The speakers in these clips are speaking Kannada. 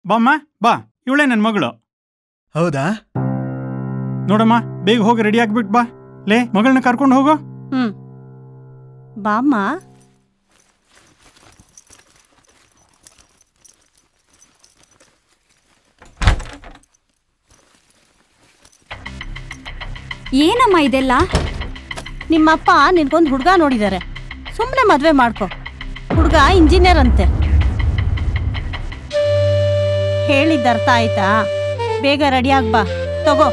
ಬಾಮ್ಮ ಬಾ ಇವಳೇ ನನ್ನ ಮಗಳು ಹೌದಾ ನೋಡಮ್ಮ ಬೇಗ ಹೋಗಿ ರೆಡಿ ಆಗ್ಬಿಟ್ ಬಾ ಲೇ ಮಗಳನ್ನ ಕರ್ಕೊಂಡು ಹೋಗು ಹ್ಮ್ ಬಾಮ್ಮ ಏನಮ್ಮ ಇದೆಲ್ಲ ನಿಮ್ಮಪ್ಪ ನಿನ್ಗೊಂದು ಹುಡುಗ ನೋಡಿದ್ದಾರೆ ಸುಮ್ಮನೆ ಮದ್ವೆ ಮಾಡ್ಕೊ ಹುಡುಗ ಇಂಜಿನಿಯರ್ ಅಂತೆ ಹೇಳಿದ್ದ ಅರ್ಥ ಆಯ್ತಾ ಬೇಗ ರೆಡಿ ಬಾ ತಗೋ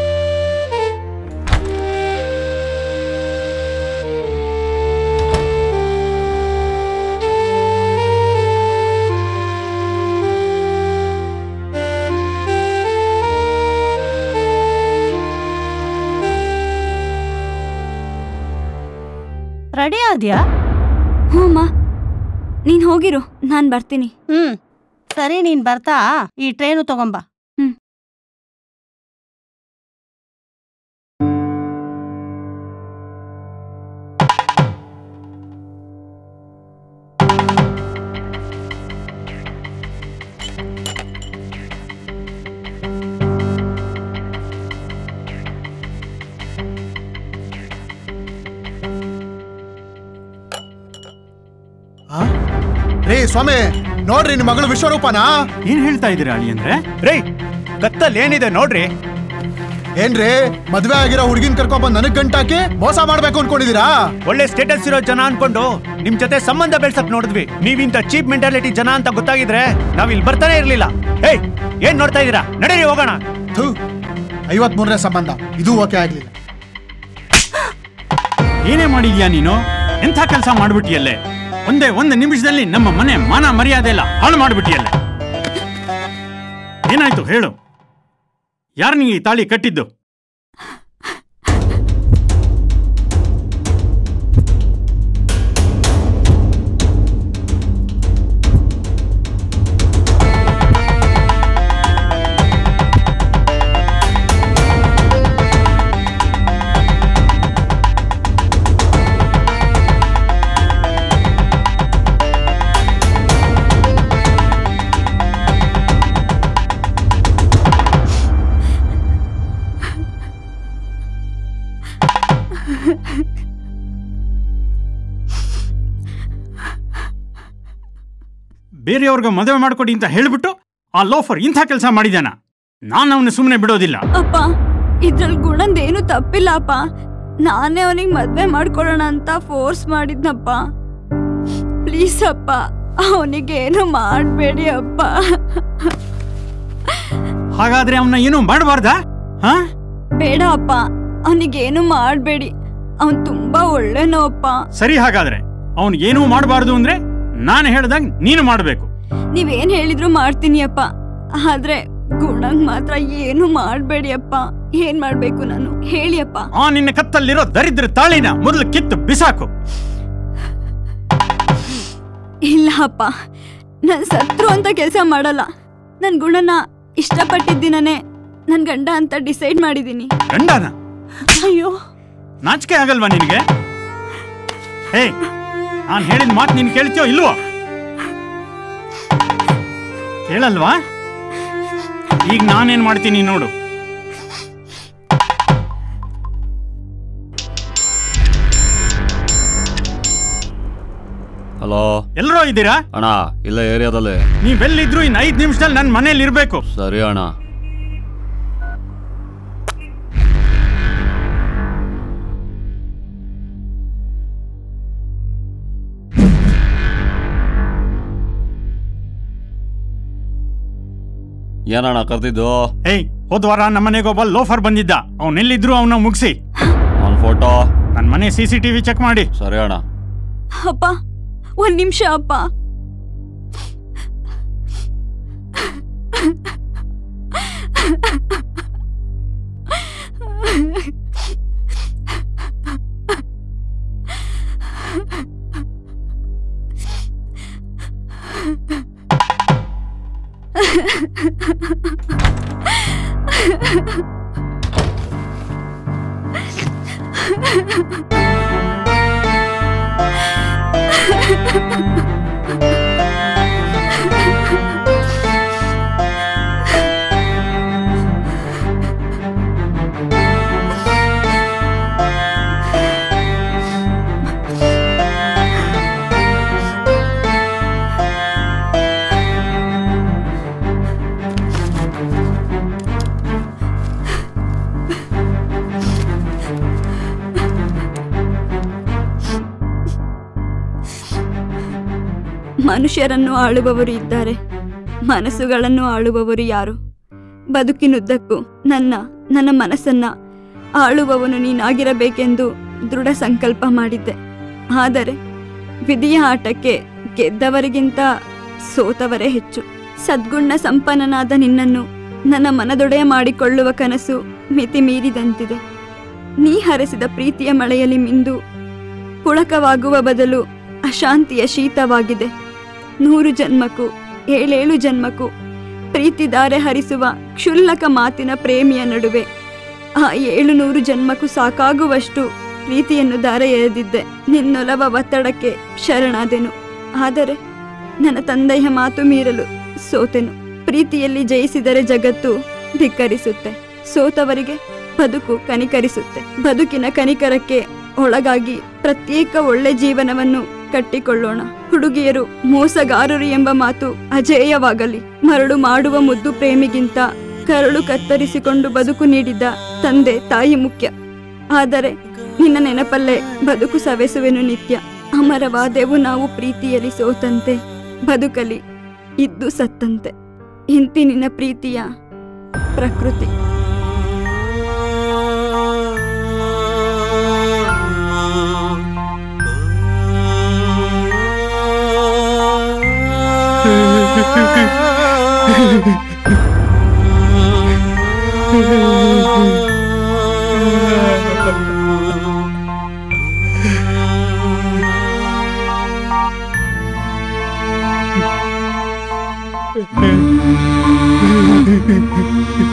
ರೆಡಿ ಆದ್ಯಾ ಹ್ಞೂ ಅಮ್ಮ ನೀನು ಹೋಗಿರು ನಾನು ಬರ್ತೀನಿ ಹ್ಮ್ ಸರಿ ನೀನ್ ಬರ್ತಾ ಈ ಟ್ರೈನು ತಗೊಂಬಾ ಹ್ಮ್. ಆ? ರೀ ಸ್ವಾಮಿ ನೋಡ್ರಿ ನಿಮ್ ಮಗಳು ವಿಶ್ವರೂಪನಾ ಏನ್ ಹೇಳ್ತಾ ಇದೀರಾ ಅಳಿ ಅಂದ್ರೆ ರೇ ಕತ್ತಲ್ ಏನಿದೆ ನೋಡ್ರಿ ಏನ್ರಿ ಮದ್ವೆ ಆಗಿರೋ ಹುಡುಗಿನ ಕರ್ಕೊಂಡ್ಬಂದ್ ನನಗ್ ಗಂಟಾಕಿ ಮೋಸ ಮಾಡ್ಬೇಕು ಅನ್ಕೊಂಡಿದೀರಾ ಒಳ್ಳೆ ಸ್ಟೇಟಸ್ ಇರೋ ಜನ ಅನ್ಕೊಂಡು ನಿಮ್ ಜೊತೆ ಸಂಬಂಧ ಬೆಳ್ಸಕ್ ನೋಡಿದ್ವಿ ನೀವಿಂತ ಚೀಪ್ ಮೆಂಟಾಲಿಟಿ ಜನ ಅಂತ ಗೊತ್ತಾಗಿದ್ರೆ ನಾವ್ ಇಲ್ಲಿ ಬರ್ತಾನೆ ಇರ್ಲಿಲ್ಲ ಏಯ್ ಏನ್ ನೋಡ್ತಾ ಇದೀರಾ ನಡೀರಿ ಹೋಗೋಣ ಥು ಐವತ್ ಮೂರನೇ ಸಂಬಂಧ ಇದು ಓಕೆ ಆಗ್ಲಿಲ್ಲ ಏನೇ ಮಾಡಿದ್ಯಾ ನೀನು ಎಂಥ ಕೆಲಸ ಮಾಡ್ಬಿಟ್ಟಿಯಲ್ಲೇ ಒಂದೇ ಒಂದು ನಿಮಿಷದಲ್ಲಿ ನಮ್ಮ ಮನೆ ಮಾನ ಮರ್ಯಾದೆ ಎಲ್ಲ ಹಾಳು ಮಾಡ್ಬಿಟ್ಟಿಯಲ್ಲೇ ಏನಾಯ್ತು ಹೇಳು ಯಾರು ನಿಂಗೆ ಈ ತಾಳಿ ಕಟ್ಟಿದ್ದು ಬೇರೆಯವ್ರಿಗೆ ಮದುವೆ ಮಾಡ್ಕೊಡಿ ಅಂತ ಹೇಳ್ಬಿಟ್ಟು ಆ ಲೋಫರ್ ಇಂಥ ಕೆಲಸ ಮಾಡಿದಾನ ನಾನು ಅವನು ಸುಮ್ಮನೆ ಬಿಡೋದಿಲ್ಲ ಅಪ್ಪ ಇದ್ರಲ್ಲಿ ಗುಣಂದ್ ಏನು ತಪ್ಪಿಲ್ಲ ಅಪ್ಪ ನಾನೇ ಅವನಿಗೆ ಮದ್ವೆ ಮಾಡ್ಕೊಳ್ಳೋಣ ಅಂತ ಫೋರ್ಸ್ ಮಾಡಿದ್ನಪ್ಪ ಪ್ಲೀಸ್ ಅಪ್ಪ ಅವನಿಗೇನು ಮಾಡಬೇಡಿ ಅಪ್ಪ ಹಾಗಾದ್ರೆ ಅವನ್ನ ಏನು ಮಾಡಬಾರ್ದಾ ಹಾ ಬೇಡ ಅಪ್ಪ ಅವನಿಗೇನು ಮಾಡಬೇಡಿ ಅವನ್ ತುಂಬಾ ಒಳ್ಳೆನೋ ಅಪ್ಪ ಸರಿ ಹಾಗಾದ್ರೆ ಅವನ್ ಏನೂ ಮಾಡಬಾರ್ದು ಅಂದ್ರೆ ನಾನು ಹೇಳ್ದಂಗ್ ನೀನು ಮಾಡಬೇಕು ನೀವೇನ್ ಹೇಳಿದ್ರು ಮಾಡ್ತೀನಿ ಅಪ್ಪ ಆದ್ರೆ ಗುಣಂಗ್ ಮಾತ್ರ ಏನು ಮಾಡಬೇಡಿ ಅಪ್ಪ ಏನ್ ಮಾಡ್ಬೇಕು ನಾನು ಹೇಳಿ ಅಪ್ಪ ಆ ನಿನ್ನ ಕತ್ತಲ್ಲಿರೋ ದರಿದ್ರ ತಾಳಿನ ಮೊದಲು ಕಿತ್ತು ಬಿಸಾಕು ಇಲ್ಲ ಅಪ್ಪ ನಾನು ಸತ್ರು ಅಂತ ಕೆಲಸ ಮಾಡಲ್ಲ ನನ್ ಗುಣನ ಇಷ್ಟಪಟ್ಟಿದ್ದೀನೇ ನನ್ ಗಂಡ ಅಂತ ಡಿಸೈಡ್ ಮಾಡಿದ್ದೀನಿ ಗಂಡನ ಅಯ್ಯೋ ನಾಚಿಕೆ ಆಗಲ್ವಾ ನಿನಗೆ ಹೇ ನಾನು ಹೇಳಿದ ಮಾತು ನೀನು ಕೇಳ್ತೀಯೋ ಇಲ್ವೋ ಕೇಳಲ್ವಾ ಈಗ ನಾನೇನ್ ಮಾಡ್ತೀನಿ ನೋಡು ಹಲೋ ಎಲ್ಲರೂ ಇದ್ದೀರಾ ಅಣ್ಣ ಇಲ್ಲ ಏರಿಯಾದಲ್ಲಿ ನೀವೆಲ್ಲಿದ್ರು ಇನ್ನು ಐದು ನಿಮಿಷದಲ್ಲಿ ನನ್ನ ಮನೇಲಿ ಇರಬೇಕು ಸರಿ ಅಣ್ಣ ಏನಣ್ಣ ಕರ್ತಿದ್ದು ಏಯ್ ಹೋದ ವಾರ ನಮ್ಮ ಮನೆಗೆ ಒಬ್ಬ ಲೋಫರ್ ಬಂದಿದ್ದ ಅವನೆಲ್ಲಿದ್ರು ಅವನ ಮುಗಿಸಿ ಅವನ ಫೋಟೋ ನನ್ನ ಮನೆ ಸಿ ಸಿ ಟಿವಿ ಚೆಕ್ ಮಾಡಿ ಸರಿ ಅಣ್ಣ ಅಪ್ಪ ಒಂದ್ ನಿಮಿಷ ಅಪ್ಪ ಮನುಷ್ಯರನ್ನು ಆಳುವವರು ಇದ್ದಾರೆ ಮನಸ್ಸುಗಳನ್ನು ಆಳುವವರು ಯಾರು ಬದುಕಿನುದ್ದಕ್ಕೂ ನನ್ನ ನನ್ನ ಮನಸ್ಸನ್ನ ಆಳುವವನು ನೀನಾಗಿರಬೇಕೆಂದು ದೃಢ ಸಂಕಲ್ಪ ಮಾಡಿದ್ದೆ ಆದರೆ ವಿಧಿಯ ಆಟಕ್ಕೆ ಗೆದ್ದವರಿಗಿಂತ ಸೋತವರೇ ಹೆಚ್ಚು ಸದ್ಗುಣ ಸಂಪನ್ನನಾದ ನಿನ್ನನ್ನು ನನ್ನ ಮನದೊಡೆಯ ಮಾಡಿಕೊಳ್ಳುವ ಕನಸು ಮಿತಿ ಮೀರಿದಂತಿದೆ ನೀ ಹರಿಸಿದ ಪ್ರೀತಿಯ ಮಳೆಯಲ್ಲಿ ಮಿಂದು ಪುಳಕವಾಗುವ ಬದಲು ಅಶಾಂತಿಯ ಶೀತವಾಗಿದೆ ನೂರು ಜನ್ಮಕ್ಕೂ ಏಳೇಳು ಜನ್ಮಕ್ಕೂ ಪ್ರೀತಿ ದಾರೆ ಹರಿಸುವ ಕ್ಷುಲ್ಲಕ ಮಾತಿನ ಪ್ರೇಮಿಯ ನಡುವೆ ಆ ಏಳು ನೂರು ಜನ್ಮಕ್ಕೂ ಸಾಕಾಗುವಷ್ಟು ಪ್ರೀತಿಯನ್ನು ದಾರೆ ಎರೆದಿದ್ದೆ ನಿನ್ನೊಲವ ಒತ್ತಡಕ್ಕೆ ಶರಣಾದೆನು ಆದರೆ ನನ್ನ ತಂದೆಯ ಮಾತು ಮೀರಲು ಸೋತೆನು ಪ್ರೀತಿಯಲ್ಲಿ ಜಯಿಸಿದರೆ ಜಗತ್ತು ಧಿಕ್ಕರಿಸುತ್ತೆ ಸೋತವರಿಗೆ ಬದುಕು ಕನಿಕರಿಸುತ್ತೆ ಬದುಕಿನ ಕನಿಕರಕ್ಕೆ ಒಳಗಾಗಿ ಪ್ರತ್ಯೇಕ ಒಳ್ಳೆ ಜೀವನವನ್ನು ಕಟ್ಟಿಕೊಳ್ಳೋಣ ಹುಡುಗಿಯರು ಮೋಸಗಾರರು ಎಂಬ ಮಾತು ಅಜೇಯವಾಗಲಿ ಮರಳು ಮಾಡುವ ಮುದ್ದು ಪ್ರೇಮಿಗಿಂತ ಕರಳು ಕತ್ತರಿಸಿಕೊಂಡು ಬದುಕು ನೀಡಿದ ತಂದೆ ತಾಯಿ ಮುಖ್ಯ ಆದರೆ ನಿನ್ನ ನೆನಪಲ್ಲೇ ಬದುಕು ಸವೆಸುವೆನು ನಿತ್ಯ ಅಮರವಾದೆವು ನಾವು ಪ್ರೀತಿಯಲ್ಲಿ ಸೋತಂತೆ ಬದುಕಲಿ ಇದ್ದು ಸತ್ತಂತೆ ಇಂತಿ ನಿನ್ನ ಪ್ರೀತಿಯ ಪ್ರಕೃತಿ ಆ